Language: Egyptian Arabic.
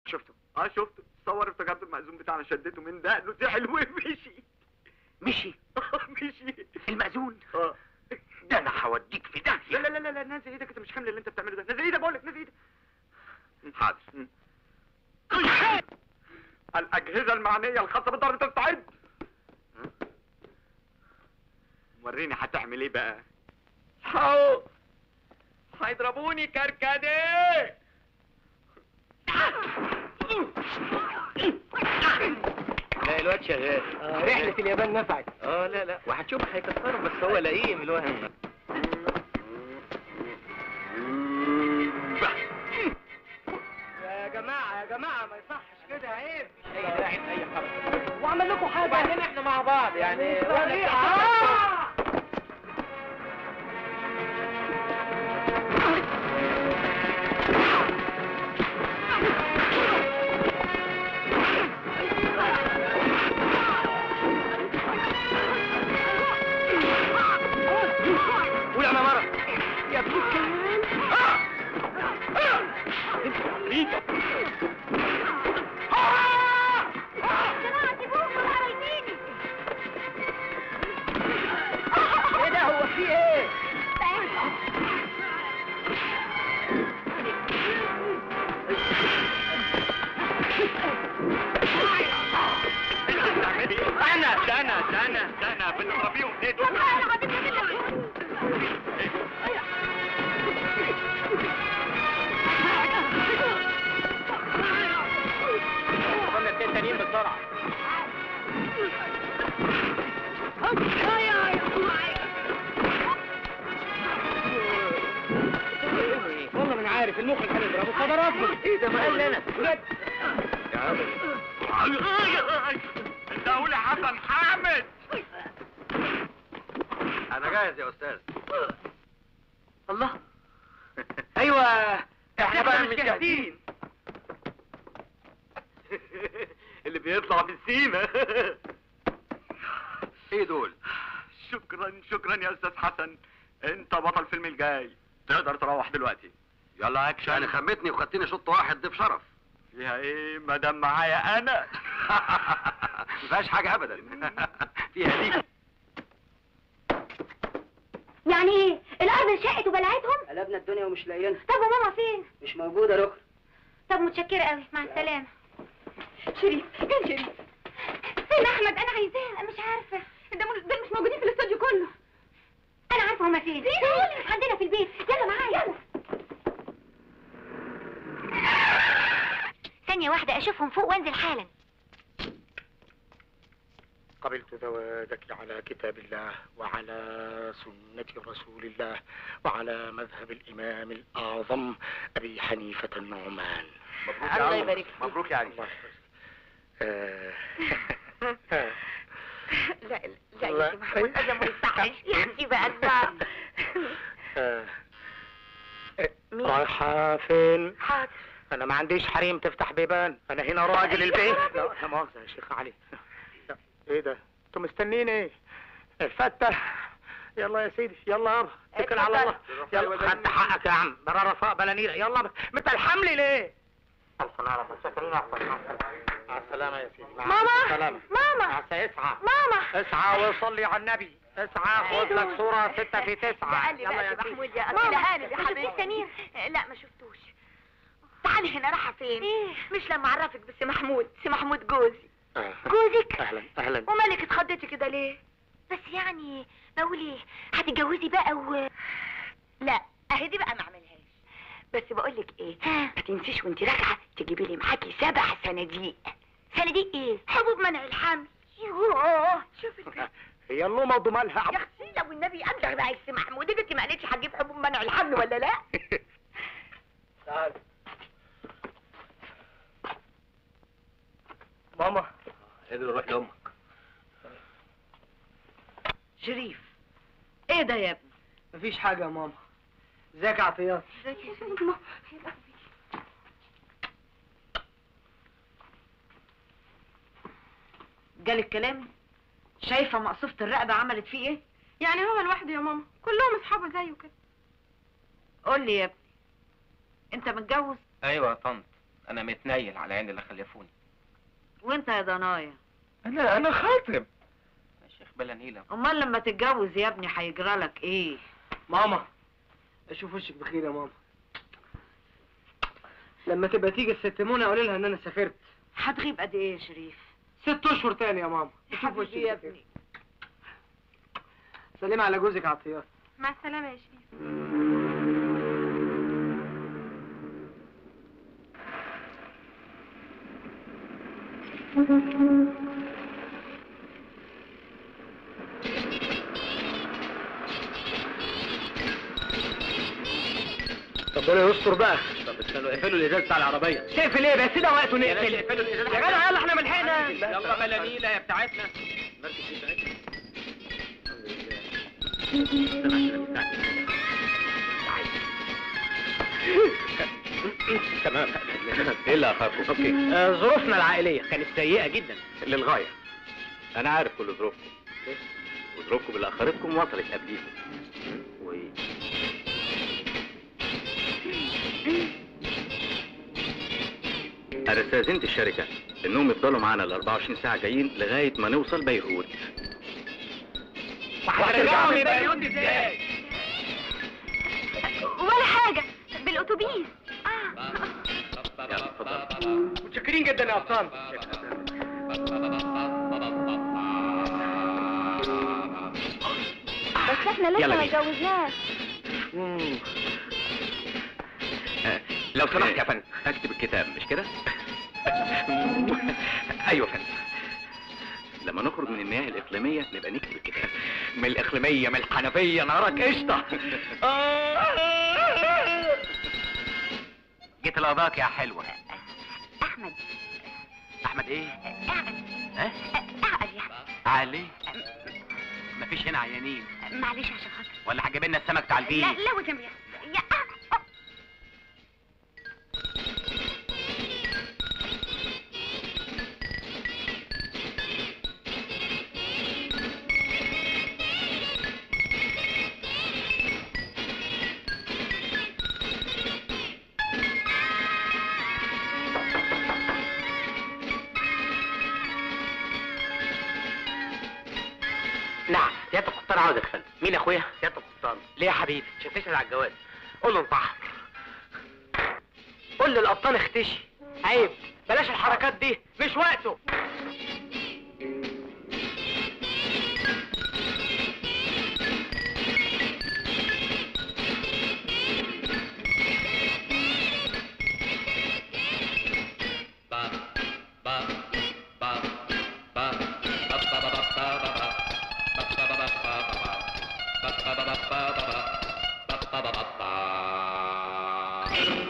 شفته اه شفته صور افتكرت المأذون بتاعنا شدته من دقنه زعل ومشي مشي مشي المأذون اه ده انا هوديك في لا داهيه لا لا لا نازل ايدك انت مش حمل اللي انت بتعمله ده نازل ايدك بقول لك نازل ايدك حاضر الأجهزة المعنية الخاصة بالضرب تستعد وريني هتعمل ايه بقى هاو هيضربوني كركديه لا الواد شغال رحلة اليابان نفعت اه لا لا وهتشوف هيكسرهم بس هو لئيم الوهم يا جماعة يا جماعة ما يصحش كده عيب اي داعي اي حركه وعمل لكم حاجة وبعدين احنا مع بعض يعني ولا آه! قول يا مرة يا ابن الكلام ايه ده هو في ايه؟ انا ده انا ده انا ده انا بنضربيهم ايه دول قلنا اتنين تانيين بسرعة والله ما انا عارف المخ كان يضربه فضربني ايه ده ما قال انا يا عم انت اقول يا حسن حامد انا جاهز يا استاذ الله ايوه احنا بقى مش جاهزين اللي بيطلع في السيما ايه دول شكرا شكرا يا استاذ حسن انت بطل فيلم الجاي تقدر تروح دلوقتي يلا اكشن يعني خمتني وخدتني شوط واحد ضيف شرف فيها ايه ما دام معايا انا ما فيهاش حاجه ابدا فيها دي يعني ايه الارض انشقت وبلعتهم قلبنا الدنيا ومش لاقيينها طب وماما فين مش موجودة ركن طب متشكره قوي مع السلامه شريف فين شريف فين احمد انا عايزاه أنا مش عارفه ده مش دول مش موجودين في الاستوديو كله انا عارفه هما فين فين عندنا في البيت يلا معايا يلا ثانيه واحده اشوفهم فوق وانزل حالا قبلت زواجك على كتاب الله وعلى سنة رسول الله وعلى مذهب الإمام الأعظم أبي حنيفة النعمان مبروك الله يا يبارك عم مبروك يا علي آه. لا لا يا محمود، هذا ما يصحش يعني بقى الله آه. مين؟ رايحة فين؟ حاضر أنا ما عنديش حريم تفتح بيبان أنا هنا راجل البيت لا لا مؤاخذة يا شيخ علي لا، إيه ده؟ أنتوا مستنيين إيه؟ الفتة يلا يا سيدي يلا يابا اتكل على الله يلا خدت حقك يا عم برا رفاق بلا نيرة يلا انت الحمل ليه؟ ألف نعرف شكرين أحسن مع السلامة يا سيدي مع ماما السلامة ماما مع السلامة اسعى ماما اسعى وصلي على النبي اسعى خد لك صورة ستة في تسعة يلا يا محمود يا أصل هاني يا حبيبي سمير لا ما شفتوش تعالي هنا رايحة فين؟ إيه؟ مش لما أعرفك بس محمود سي محمود جوزي جوزك؟ أهلا أهلا ومالك اتخضيتي كده ليه؟ بس يعني بقول ايه هتتجوزي بقى و لا اهي دي بقى ما اعملهاش بس بقول لك ايه ما تنسيش وانت راجعه تجيبي لي معاكي سبع صناديق صناديق ايه حبوب منع الحمل يوه شوفي الفيلم. هي اللومة وضمالها يا اختي لو النبي ابلغ بقى يا محمود انت ما قالتش هتجيب حبوب منع الحمل ولا لا تعال ماما قدر روح لامك شريف ايه ده يا ابني مفيش حاجة يا ماما ازيك يا عطيات جالك كلام شايفه مقصوفة الرقبة عملت فيه ايه يعني هو لوحده يا ماما كلهم اصحابه زيه كده قول لي يا ابني انت متجوز ايوه يا طنط انا متنيل على عين اللي خلفوني وانت يا ضنايا انا انا خاطب يا شيخ بلا نيلة امال لما تتجوز يا ابني هيجرالك ايه ماما اشوف وشك بخير يا ماما لما تبقى تيجي الست منى قولي لها ان انا سافرت هتغيب قد ايه يا شريف ست اشهر تاني يا ماما اشوف وشك حبيبي يا بخير ابني سلمي على جوزك عطيات مع السلامة يا شريف ربنا يستر بقى طب استنوا اقفلوا الازاز بتاع العربية تقفل ايه بس ده وقته يا نقفل ناس اقفلوا الازاز يا جدع يلا احنا ملحقنا يلا بلا نيلة يا بتاعتنا تمام ايه اللي اخافه اوكي آه، ظروفنا العائلية كانت سيئة جدا للغاية انا عارف كل ظروفكم وظروفكم اللي اخرتكم وصلت قبليكم وايه انا استاذنت الشركة انهم يفضلوا معانا ال 24 ساعة جايين لغاية ما نوصل بيروت وهترجعوا من بيروت ازاي؟ ولا حاجة بالأتوبيس آه. يلا اتفضل متشكرين جدا يا أبطال بس احنا لسه يلا ما بينا. اتجوزناش آه، لو سمحت يا فندم اكتب الكتاب مش كده ايوه يا فندم لما نخرج من المياه الاقليميه نبقى نكتب الكتاب من الاقليميه من الحنفيه نارك قشطه جيت لقضاك يا حلوه أحمد احمد ايه اعقل ها اعقل يا أحمد علي مفيش هنا عيانين معلش عشان خاطر ولا هجيب لنا السمك بتاع البيت لا لا وتم يا يا أحمد. نعم سيادة القبطان عاوزك يا فندم مين يا اخويا؟ سيادة القبطان ليه يا حبيبي؟ شفتش على الجواز قول له انطح قول للقبطان اختشي عيب بلاش الحركات دي مش وقته Ba-ba-ba-ba-ba-ba.